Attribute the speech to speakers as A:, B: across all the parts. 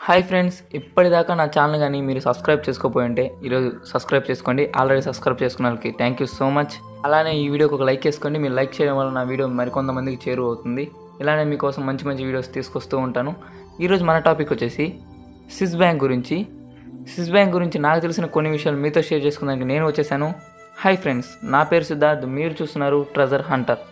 A: hi friends ఇప్పటిదాకా నా channel కానీ మీరు సబ్స్క్రైబ్ చేసుకోపోయి ఉంటే ఈరోజు సబ్స్క్రైబ్ చేసుకోండి ఆల్రెడీ సబ్స్క్రైబ్ చేసుకున్న వాళ్ళకి థ్యాంక్ యూ సో మచ్ అలానే ఈ వీడియోకి ఒక లైక్ చేసుకోండి మీరు లైక్ చేయడం వల్ల నా వీడియో మరికొంతమందికి చేరువ అవుతుంది ఇలానే మీకోసం మంచి మంచి వీడియోస్ తీసుకొస్తూ ఉంటాను ఈరోజు మన టాపిక్ వచ్చేసి స్విస్ బ్యాంక్ గురించి స్విస్ బ్యాంక్ గురించి నాకు తెలిసిన కొన్ని విషయాలు మీతో షేర్ చేసుకున్నానికి నేను వచ్చేసాను హాయ్ ఫ్రెండ్స్ నా పేరు సిద్ధార్థ్ మీరు చూస్తున్నారు ట్రెజర్ హంటర్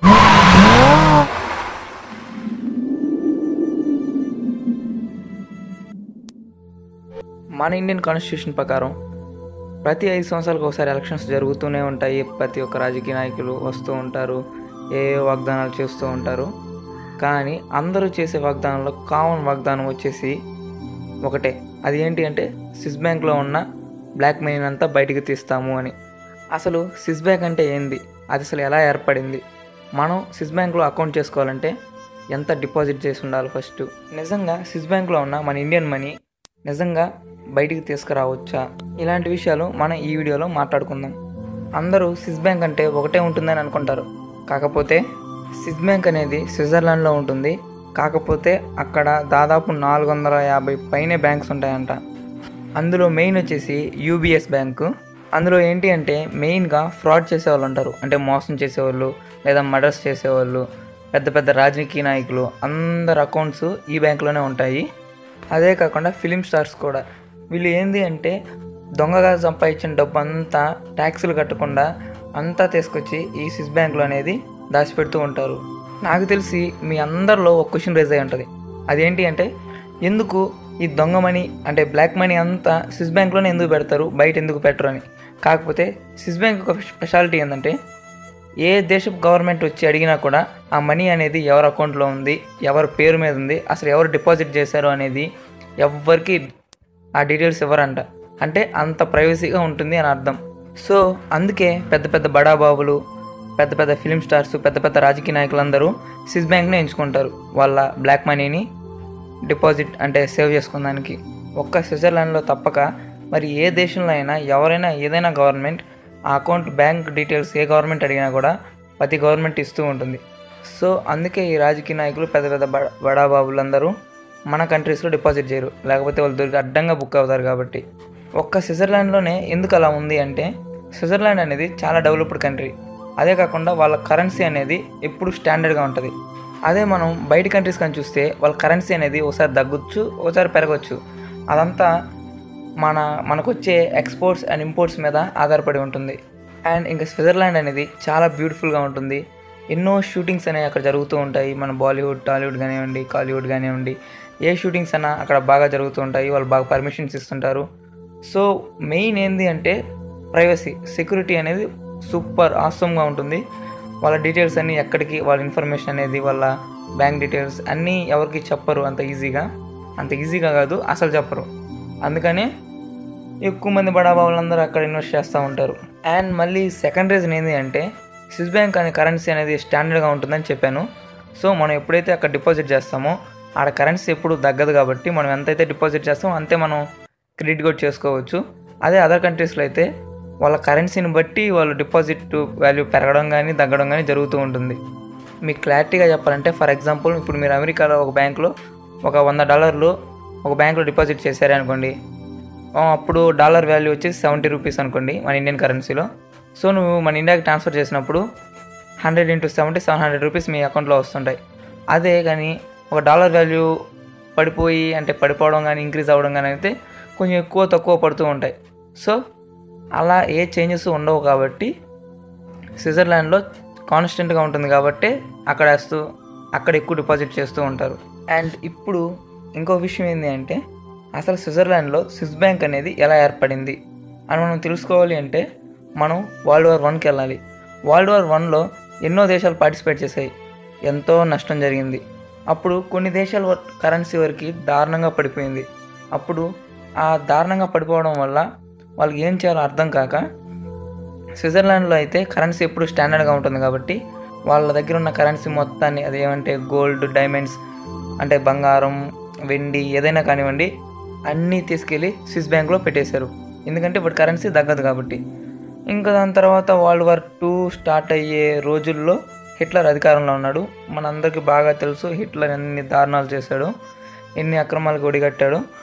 A: మన ఇండియన్ కాన్స్టిట్యూషన్ ప్రకారం ప్రతి ఐదు సంవత్సరాలకు ఒకసారి ఎలక్షన్స్ జరుగుతూనే ఉంటాయి ప్రతి ఒక్క రాజకీయ నాయకులు వస్తూ ఉంటారు ఏ ఏ వాగ్దానాలు చేస్తూ ఉంటారు కానీ అందరూ చేసే వాగ్దానంలో కామన్ వాగ్దానం వచ్చేసి ఒకటే అది ఏంటి అంటే స్విస్ బ్యాంక్లో ఉన్న బ్లాక్ మనీ అంతా బయటికి తీస్తాము అని అసలు స్విస్ బ్యాంక్ అంటే ఏంది అది అసలు ఎలా ఏర్పడింది మనం స్విస్ బ్యాంక్లో అకౌంట్ చేసుకోవాలంటే ఎంత డిపాజిట్ చేసి ఉండాలి ఫస్ట్ నిజంగా స్విస్ బ్యాంక్లో ఉన్న మన ఇండియన్ మనీ నిజంగా బయటికి తీసుకురావచ్చా ఇలాంటి విషయాలు మనం ఈ వీడియోలో మాట్లాడుకుందాం అందరూ స్విస్ బ్యాంక్ అంటే ఒకటే ఉంటుందని అనుకుంటారు కాకపోతే స్విస్ బ్యాంక్ అనేది స్విట్జర్లాండ్లో ఉంటుంది కాకపోతే అక్కడ దాదాపు నాలుగు వందల యాభై పైనే బ్యాంక్స్ ఉంటాయంట అందులో మెయిన్ వచ్చేసి యూబిఎస్ బ్యాంకు అందులో ఏంటి అంటే మెయిన్గా ఫ్రాడ్ చేసేవాళ్ళు ఉంటారు అంటే మోసం చేసేవాళ్ళు లేదా మర్డర్స్ చేసేవాళ్ళు పెద్ద పెద్ద రాజకీయ నాయకులు అందరు అకౌంట్స్ ఈ బ్యాంకులోనే ఉంటాయి అదే కాకుండా ఫిలిం స్టార్స్ కూడా వీళ్ళు ఏంది అంటే దొంగగా సంపాదించిన డబ్బు అంతా ట్యాక్సులు కట్టకుండా అంతా తీసుకొచ్చి ఈ స్విస్ బ్యాంకులో అనేది దాచిపెడుతూ ఉంటారు నాకు తెలిసి మీ అందరిలో ఒక క్వశ్చన్ రేజ్ అయి ఉంటుంది అదేంటి అంటే ఎందుకు ఈ దొంగ మనీ అంటే బ్లాక్ మనీ అంతా స్విస్ బ్యాంక్లోనే ఎందుకు పెడతారు బయట ఎందుకు పెట్టరు అని కాకపోతే స్విస్ బ్యాంక్ ఒక స్పెషాలిటీ ఏంటంటే ఏ దేశపు గవర్నమెంట్ వచ్చి అడిగినా కూడా ఆ మనీ అనేది ఎవరి అకౌంట్లో ఉంది ఎవరి పేరు మీద ఉంది అసలు ఎవరు డిపాజిట్ చేశారు అనేది ఎవ్వరికి ఆ డీటెయిల్స్ ఇవ్వరంట అంటే అంత ప్రైవసీగా ఉంటుంది అని అర్థం సో అందుకే పెద్ద పెద్ద బడాబాబులు పెద్ద పెద్ద ఫిలిం స్టార్స్ పెద్ద పెద్ద రాజకీయ నాయకులందరూ స్విస్ బ్యాంక్ని ఎంచుకుంటారు వాళ్ళ బ్లాక్ మనీని డిపాజిట్ అంటే సేవ్ చేసుకోవడానికి ఒక్క స్విట్జర్లాండ్లో తప్పక మరి ఏ దేశంలో అయినా ఎవరైనా ఏదైనా గవర్నమెంట్ ఆ అకౌంట్ బ్యాంక్ డీటెయిల్స్ ఏ గవర్నమెంట్ అడిగినా కూడా ప్రతి గవర్నమెంట్ ఇస్తూ ఉంటుంది సో అందుకే ఈ రాజకీయ నాయకులు పెద్ద పెద్ద బడ బడాబాబులందరూ మన కంట్రీస్లో డిపాజిట్ చేయరు లేకపోతే వాళ్ళు దొరికి అడ్డంగా బుక్ అవుతారు కాబట్టి ఒక్క స్విట్జర్లాండ్లోనే ఎందుకు అలా ఉంది అంటే స్విట్జర్లాండ్ అనేది చాలా డెవలప్డ్ కంట్రీ అదే కాకుండా వాళ్ళ కరెన్సీ అనేది ఎప్పుడు స్టాండర్డ్గా ఉంటుంది అదే మనం బయట కంట్రీస్ కానీ చూస్తే వాళ్ళ కరెన్సీ అనేది ఒకసారి తగ్గొచ్చు ఒకసారి పెరగచ్చు అదంతా మన మనకు వచ్చే ఎక్స్పోర్ట్స్ అండ్ ఇంపోర్ట్స్ మీద ఆధారపడి ఉంటుంది అండ్ ఇంకా స్విట్జర్లాండ్ అనేది చాలా బ్యూటిఫుల్గా ఉంటుంది ఎన్నో షూటింగ్స్ అనేవి అక్కడ జరుగుతూ ఉంటాయి మన బాలీవుడ్ టాలీవుడ్ కానివ్వండి కాలీవుడ్ కానివ్వండి ఏ షూటింగ్స్ అన్నా అక్కడ బాగా జరుగుతూ ఉంటాయి వాళ్ళు బాగా పర్మిషన్స్ ఇస్తుంటారు సో మెయిన్ ఏంది అంటే ప్రైవసీ సెక్యూరిటీ అనేది సూపర్ ఆసమ్గా ఉంటుంది వాళ్ళ డీటెయిల్స్ అన్నీ ఎక్కడికి వాళ్ళ ఇన్ఫర్మేషన్ అనేది వాళ్ళ బ్యాంక్ డీటెయిల్స్ అన్నీ ఎవరికి చెప్పరు అంత ఈజీగా అంత ఈజీగా కాదు అసలు చెప్పరు అందుకని ఎక్కువ మంది బడాబాబులందరూ అక్కడ ఇన్వెస్ట్ చేస్తూ ఉంటారు అండ్ మళ్ళీ సెకండ్ రీజన్ ఏంటి అంటే స్విస్ బ్యాంక్ అనే కరెన్సీ అనేది స్టాండర్డ్గా ఉంటుందని చెప్పాను సో మనం ఎప్పుడైతే అక్కడ డిపాజిట్ చేస్తామో ఆడ కరెన్సీ ఎప్పుడు తగ్గదు కాబట్టి మనం ఎంతైతే డిపాజిట్ చేస్తామో అంతే మనం క్రెడిట్ కూడా చేసుకోవచ్చు అదే అదర్ కంట్రీస్లో అయితే వాళ్ళ కరెన్సీని బట్టి వాళ్ళు డిపాజిట్ వాల్యూ పెరగడం కానీ తగ్గడం కానీ జరుగుతూ ఉంటుంది మీకు క్లారిటీగా చెప్పాలంటే ఫర్ ఎగ్జాంపుల్ ఇప్పుడు మీరు అమెరికాలో ఒక బ్యాంకులో ఒక వంద డాలర్లు ఒక బ్యాంకులో డిపాజిట్ చేశారే అనుకోండి ఆ, అప్పుడు డాలర్ వాల్యూ వచ్చి సెవెంటీ రూపీస్ అనుకోండి మన ఇండియన్ కరెన్సీలో సో నువ్వు మన ఇండియాకి ట్రాన్స్ఫర్ చేసినప్పుడు hundred into seventy seven hundred rupees మీ అకౌంట్లో వస్తుంటాయి అదే కానీ ఒక డాలర్ వాల్యూ పడిపోయి అంటే పడిపోవడం కానీ ఇంక్రీజ్ అవ్వడం కానీ అయితే కొంచెం ఎక్కువ తక్కువ పడుతూ ఉంటాయి సో అలా ఏ చేంజెస్ ఉండవు కాబట్టి స్విట్జర్లాండ్లో కాన్స్టెంట్గా ఉంటుంది కాబట్టి అక్కడ వేస్తూ అక్కడ ఎక్కువ డిపాజిట్ చేస్తూ ఉంటారు అండ్ ఇప్పుడు ఇంకో విషయం ఏంటి అంటే అసలు స్విట్జర్లాండ్లో స్విస్ బ్యాంక్ అనేది ఎలా ఏర్పడింది అని మనం తెలుసుకోవాలి అంటే మనం వరల్డ్ వార్ వన్కి వెళ్ళాలి వరల్డ్ వార్ వన్లో ఎన్నో దేశాలు పార్టిసిపేట్ చేశాయి ఎంతో నష్టం జరిగింది అప్పుడు కొన్ని దేశాల వ- కరెన్సీ వరకు దారుణంగా పడిపోయింది అప్పుడు ఆ దారుణంగా పడిపోవడం వల్ల వాళ్ళకి ఏం చేయాలో అర్థం కాక స్విట్జర్లాండ్లో అయితే కరెన్సీ ఎప్పుడు స్టాండర్డ్గా ఉంటుంది కాబట్టి వాళ్ళ దగ్గర ఉన్న కరెన్సీ మొత్తాన్ని అదేమంటే గోల్డ్ డైమండ్స్ అంటే బంగారం వెండి ఏదైనా కానివ్వండి అన్నీ తీసుకెళ్ళి స్విస్ బ్యాంక్లో పెట్టేశారు ఎందుకంటే ఇప్పుడు కరెన్సీ తగ్గదు కాబట్టి ఇంకా దాని తర్వాత వరల్డ్ వార్ టూ స్టార్ట్ అయ్యే రోజుల్లో హిట్లర్ అధికారంలో ఉన్నాడు మనందరికీ బాగా తెలుసు హిట్లర్ ఎన్ని దారుణాలు చేశాడు ఎన్ని అక్రమాలకు ఒడిగట్టాడు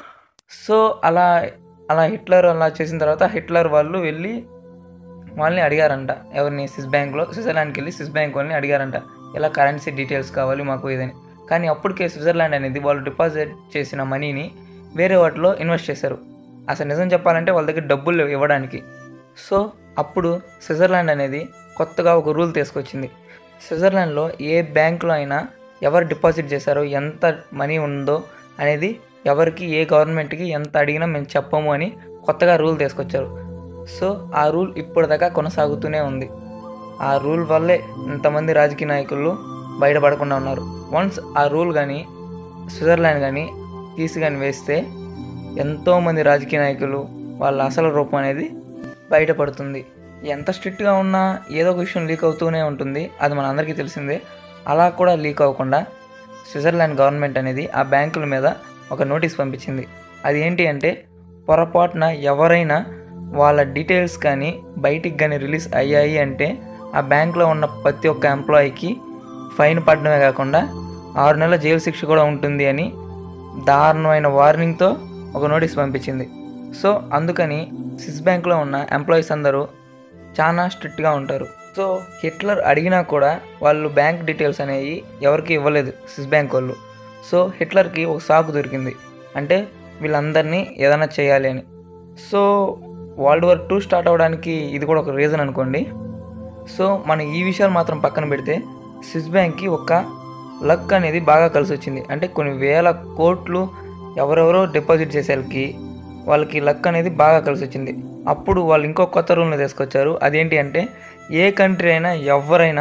A: సో అలా అలా హిట్లర్ అలా చేసిన తర్వాత హిట్లర్ వాళ్ళు వెళ్ళి వాళ్ళని అడిగారంట ఎవరిని స్విస్ బ్యాంక్లో స్విట్జర్లాండ్కి వెళ్ళి స్విస్ బ్యాంక్ వాళ్ళని అడిగారంట ఇలా కరెన్సీ డీటెయిల్స్ కావాలి మాకు ఇదని కానీ అప్పటికే స్విట్జర్లాండ్ అనేది వాళ్ళు డిపాజిట్ చేసిన మనీని వేరే వాటిలో ఇన్వెస్ట్ చేశారు అసలు నిజం చెప్పాలంటే వాళ్ళ దగ్గర డబ్బులు లేవు ఇవ్వడానికి సో అప్పుడు స్విట్జర్లాండ్ అనేది కొత్తగా ఒక రూల్ తీసుకొచ్చింది స్విట్జర్లాండ్లో ఏ బ్యాంకులో అయినా ఎవరు డిపాజిట్ చేశారో ఎంత మనీ ఉందో అనేది ఎవరికి ఏ గవర్నమెంట్కి ఎంత అడిగినా మేము చెప్పము అని కొత్తగా రూల్ తీసుకొచ్చారు సో ఆ రూల్ ఇప్పటిదాకా కొనసాగుతూనే ఉంది ఆ రూల్ వల్లే ఇంతమంది రాజకీయ నాయకులు బయటపడకుండా ఉన్నారు వన్స్ ఆ రూల్ కానీ స్విట్జర్లాండ్ కానీ తీసి కానీ వేస్తే ఎంతోమంది రాజకీయ నాయకులు వాళ్ళ అసలు రూపం అనేది బయటపడుతుంది ఎంత స్ట్రిక్ట్గా ఉన్నా ఏదో ఒక విషయం లీక్ అవుతూనే ఉంటుంది అది మన అందరికీ తెలిసిందే అలా కూడా లీక్ అవ్వకుండా స్విట్జర్లాండ్ గవర్నమెంట్ అనేది ఆ బ్యాంకుల మీద ఒక నోటీస్ పంపించింది అది ఏంటి అంటే పొరపాటున ఎవరైనా వాళ్ళ డీటెయిల్స్ కానీ బయటికి కానీ రిలీజ్ అయ్యాయి అంటే ఆ బ్యాంక్లో ఉన్న ప్రతి ఒక్క ఎంప్లాయీకి ఫైన్ పడడమే కాకుండా ఆరు నెలల జైలు శిక్ష కూడా ఉంటుంది అని దారుణమైన వార్నింగ్తో ఒక నోటీస్ పంపించింది సో అందుకని స్విస్ బ్యాంక్లో ఉన్న ఎంప్లాయీస్ అందరూ చాలా స్ట్రిక్ట్గా ఉంటారు సో హిట్లర్ అడిగినా కూడా వాళ్ళు బ్యాంక్ డీటెయిల్స్ అనేవి ఎవరికి ఇవ్వలేదు స్విస్ బ్యాంక్ వాళ్ళు సో హిట్లర్కి ఒక సాకు దొరికింది అంటే వీళ్ళందరినీ ఏదైనా చేయాలి అని so world war two start అవ్వడానికి ఇది కూడా ఒక రీజన్ అనుకోండి సో మనం ఈ విషయాలు మాత్రం పక్కన పెడితే స్విస్ బ్యాంక్కి ఒక లక్ అనేది బాగా కలిసి వచ్చింది అంటే కొన్ని వేల కోట్లు ఎవరెవరో డిపాజిట్ చేసేకి వాళ్ళకి లక్ అనేది బాగా కలిసి వచ్చింది అప్పుడు వాళ్ళు ఇంకో కొత్త రూల్ని తీసుకొచ్చారు అదేంటి అంటే ఏ కంట్రీ అయినా ఎవరైనా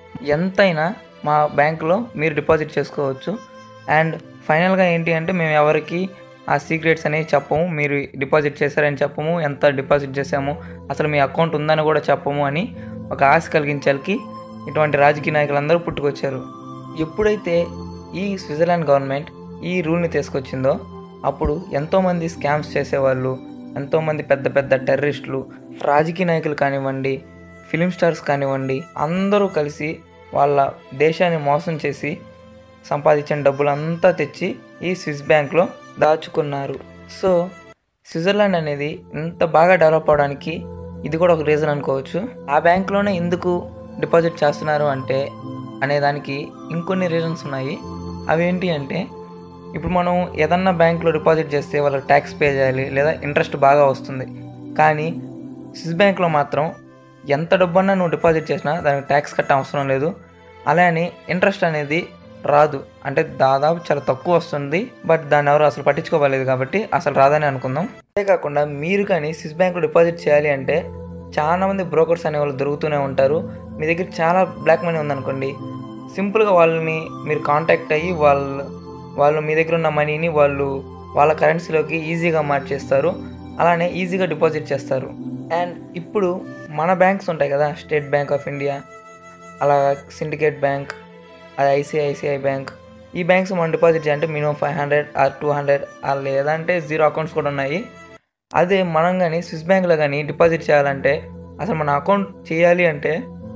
A: ఎంతైనా మా బ్యాంకులో మీరు డిపాజిట్ చేసుకోవచ్చు అండ్ ఫైనల్గా ఏంటి అంటే మేము ఎవరికి ఆ సీక్రెట్స్ అనేవి చెప్పము మీరు డిపాజిట్ చేశారని చెప్పము ఎంత డిపాజిట్ చేసాము అసలు మీ అకౌంట్ ఉందని కూడా చెప్పము అని ఒక ఆశ కలిగించాలకి ఇటువంటి రాజకీయ నాయకులందరూ పుట్టుకొచ్చారు ఎప్పుడైతే ఈ స్విట్జర్లాండ్ గవర్నమెంట్ ఈ రూల్ని తీసుకొచ్చిందో అప్పుడు ఎంతోమంది స్కామ్స్ చేసేవాళ్ళు ఎంతోమంది పెద్ద పెద్ద టెర్రరిస్టులు రాజకీయ నాయకులు కానివ్వండి ఫిలిం స్టార్స్ కానివ్వండి అందరూ కలిసి వాళ్ళ దేశాన్ని మోసం చేసి సంపాదించిన డబ్బులంతా తెచ్చి ఈ స్విస్ బ్యాంక్లో దాచుకున్నారు సో స్విట్జర్లాండ్ అనేది ఇంత బాగా డెవలప్ అవడానికి ఇది కూడా ఒక రీజన్ అనుకోవచ్చు ఆ బ్యాంక్లోనే ఎందుకు డిపాజిట్ చేస్తున్నారు అంటే అనే దానికి ఇంకొన్ని రీజన్స్ ఉన్నాయి అవి ఏంటి అంటే ఇప్పుడు మనం ఏదన్నా బ్యాంక్లో డిపాజిట్ చేస్తే వాళ్ళకి ట్యాక్స్ పే చేయాలి లేదా ఇంట్రెస్ట్ బాగా వస్తుంది కానీ స్విస్ బ్యాంక్లో మాత్రం ఎంత డబ్బన్నా నువ్వు డిపాజిట్ చేసినా దానికి ట్యాక్స్ కట్ట అవసరం లేదు అలానే ఇంట్రెస్ట్ అనేది రాదు అంటే దాదాపు చాలా తక్కువ వస్తుంది బట్ దాన్ని ఎవరు అసలు పట్టించుకోవాలి కాబట్టి అసలు రాదని అనుకుందాం అంతేకాకుండా మీరు కానీ స్విస్ బ్యాంక్లో డిపాజిట్ చేయాలి అంటే చాలా మంది బ్రోకర్స్ అనే వాళ్ళు దొరుకుతూనే ఉంటారు మీ దగ్గర చాలా బ్లాక్ మనీ ఉందనుకోండి సింపుల్గా వాళ్ళని మీరు కాంటాక్ట్ అయ్యి వాళ్ళు వాళ్ళు మీ దగ్గర ఉన్న మనీని వాళ్ళు వాళ్ళ కరెన్సీలోకి ఈజీగా మార్చేస్తారు అలానే ఈజీగా డిపాజిట్ చేస్తారు అండ్ ఇప్పుడు మన బ్యాంక్స్ ఉంటాయి కదా స్టేట్ బ్యాంక్ ఆఫ్ ఇండియా అలా సిండికేట్ బ్యాంక్ అది ఐసిఐసిఐ బ్యాంక్ ఈ బ్యాంక్స్ మనం డిపాజిట్ చేయాలంటే minimum five hundred or two hundred లేదంటే జీరో అకౌంట్స్ కూడా ఉన్నాయి అదే మనం కానీ స్విస్ బ్యాంక్లో కానీ డిపాజిట్ చేయాలంటే అసలు మన అకౌంట్ చేయాలి అంటే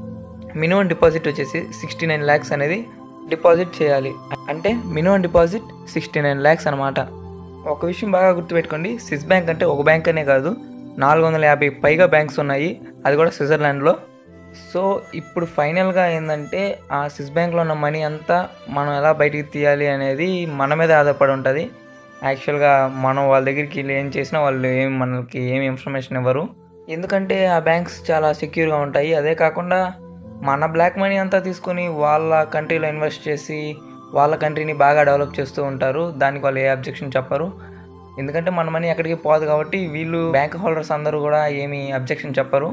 A: మినిమం డిపాజిట్ వచ్చేసి సిక్స్టీ నైన్ ల్యాక్స్ అనేది డిపాజిట్ చేయాలి అంటే minimum deposit sixty nine lakhs అనమాట ఒక విషయం బాగా గుర్తుపెట్టుకోండి స్విస్ బ్యాంక్ అంటే ఒక బ్యాంక్ అనే కాదు నాలుగు వందల యాభై పైగా బ్యాంక్స్ ఉన్నాయి అది కూడా స్విట్జర్లాండ్లో సో ఇప్పుడు ఫైనల్గా ఏంటంటే ఆ స్విస్ బ్యాంక్లో ఉన్న మనీ అంతా మనం ఎలా బయటికి తీయాలి అనేది మన మీద ఆధారపడి ఉంటుంది యాక్చువల్గా మనం వాళ్ళ దగ్గరికి వెళ్ళి ఏం చేసినా వాళ్ళు ఏం మనకి ఏం ఇన్ఫర్మేషన్ ఇవ్వరు ఎందుకంటే ఆ బ్యాంక్స్ చాలా సెక్యూర్గా ఉంటాయి అదే కాకుండా మన బ్లాక్ మనీ అంతా తీసుకొని వాళ్ళ కంట్రీలో ఇన్వెస్ట్ చేసి వాళ్ళ కంట్రీని బాగా డెవలప్ చేస్తూ ఉంటారు దానికి వాళ్ళు ఏ అబ్జెక్షన్ చెప్పరు ఎందుకంటే మన మనీ ఎక్కడికి పోదు కాబట్టి వీళ్ళు బ్యాంక్ హోల్డర్స్ అందరూ కూడా ఏమీ అబ్జెక్షన్ చెప్పరు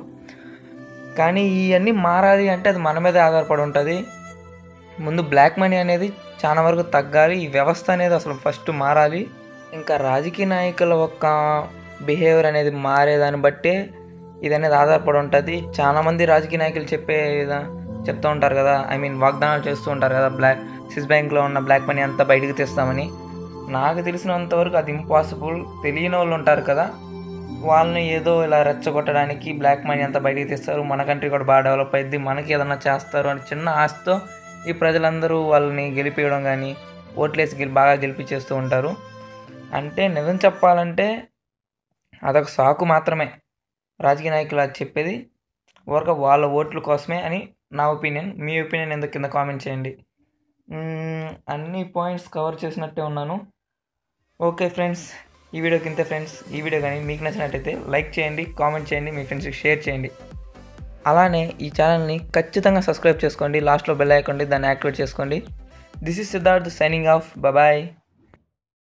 A: కానీ ఇవన్నీ మారాలి అంటే అది మన మీదే ఆధారపడి ఉంటుంది ముందు బ్లాక్ మనీ అనేది చాలా వరకు తగ్గాలి ఈ వ్యవస్థ అనేది అసలు ఫస్ట్ మారాలి ఇంకా రాజకీయ నాయకుల యొక్క బిహేవియర్ అనేది మారేదాన్ని బట్టే ఇది అనేది ఆధారపడి ఉంటుంది చాలామంది రాజకీయ నాయకులు చెప్పే విధ చెప్తూ ఉంటారు కదా ఐ మీన్ వాగ్దానాలు చేస్తూ ఉంటారు కదా బ్లాక్ స్విస్ బ్యాంక్లో ఉన్న బ్లాక్ మనీ అంతా బయటికి తెస్తామని నాకు తెలిసినంత వరకు అది ఇంపాసిబుల్ తెలియని వాళ్ళు ఉంటారు కదా వాళ్ళని ఏదో ఇలా రెచ్చగొట్టడానికి బ్లాక్ మనీ అంతా బయటికి తీస్తారు మన కంట్రీ కూడా బాగా డెవలప్ అయింది మనకి ఏదన్నా చేస్తారు అని చిన్న ఆశతో ఈ ప్రజలందరూ వాళ్ళని గెలిపించడం కానీ ఓట్లేసి గెలి బాగా గెలిపించేస్తూ ఉంటారు అంటే నిజం చెప్పాలంటే అదొక సాకు మాత్రమే రాజకీయ నాయకులు అది చెప్పేది ఊరక వాళ్ళ ఓట్ల కోసమే అని నా ఒపీనియన్ మీ ఒపీనియన్ ఎందుకు కింద కామెంట్ చేయండి మ్మ్, అన్ని పాయింట్స్ కవర్ చేసినట్టే ఉన్నాను ఓకే ఫ్రెండ్స్ ఈ వీడియోకి ఇంతే ఫ్రెండ్స్ ఈ వీడియో కానీ మీకు నచ్చినట్టయితే లైక్ చేయండి కామెంట్ చేయండి మీ ఫ్రెండ్స్కి షేర్ చేయండి అలానే ఈ ఛానల్ని ఖచ్చితంగా సబ్స్క్రైబ్ చేసుకోండి లాస్ట్లో బెల్ ఐకాన్ దాన్ని యాక్టివేట్ చేసుకోండి this is Siddharth signing off bye